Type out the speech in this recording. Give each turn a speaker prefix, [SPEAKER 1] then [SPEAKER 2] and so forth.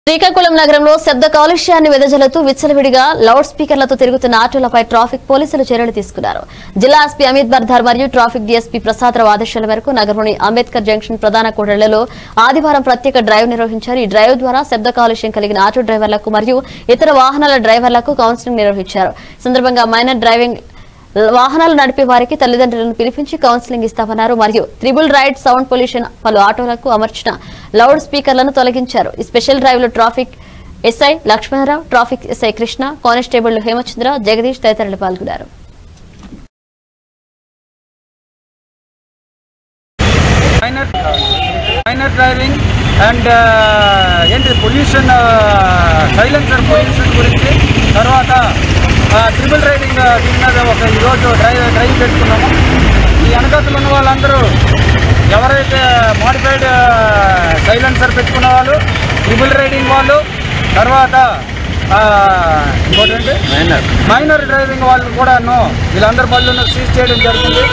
[SPEAKER 1] శ్రీకాకుళం నగరంలో శబ్ద కాలుష్యాన్ని వెదజల్లుతూ విచ్చలవిడిగా లౌడ్ స్పీకర్లతో తిరుగుతున్న ఆటోలపై ట్రాఫిక్ పోలీసులు చర్యలు తీసుకున్నారు జిల్లా ఎస్పీ అమిత్ బర్ధార్ మరియు ట్రాఫిక్ డీఎస్పీ ప్రసాదరావు ఆదేశాల మేరకు నగరంలోని అంబేద్కర్ జంక్షన్ ప్రధాన కూడళ్లలో ఆదివారం ప్రత్యేక డ్రైవ్ నిర్వహించారు ఈ డ్రైవ్ ద్వారా శబ్ద కాలుష్యం కలిగిన ఆటో డ్రైవర్లకు మరియు ఇతర వాహనాల డ్రైవర్లకు కౌన్సిలింగ్ నిర్వహించారు ఈ సందర్భంగా మైనర్ డ్రైవింగ్ వాహనాలు నడిపే వారికి తల్లిదండ్రులను పిలిపించి కౌన్సిలింగ్ ఇస్తామన్నారు మరియు త్రిబుల్ రైడ్ సౌండ్ పొల్యూషన్ పలు ఆటోలకు అమర్చిన లౌడ్ స్పీకర్లను తొలగించారు ఈ స్పెషల్ డ్రైవ్ లో traffic S I Lakshmanarao traffic S I Krishna constable Hemachandra Jagadish తదితరులు పాల్గొన్నారు
[SPEAKER 2] మైనర్ మైనర్ డ్రైవింగ్ అండ్ ఏంటి పొల్యూషన్ సైలెన్సర్ పొల్యూషన్ గురించి తర్వాత ట్రిపుల్ రైడింగ్ దీని మీద ఒక ఈరోజు డ్రైవ్ డ్రైవ్ పెట్టుకున్నాము ఈ వెనకతలు ఉన్న వాళ్ళందరూ ఎవరైతే మాడిఫైడ్ సైలెన్సర్ పెట్టుకున్న వాళ్ళు ట్రిపుల్ రైడింగ్ వాళ్ళు తర్వాత ఆ, ఇంకోటి ఏంటి మైనర్ మైనర్ డ్రైవింగ్ వాళ్ళు కూడాను వీళ్ళందరి బళ్ళను సీజ్ చేయడం జరుగుతుంది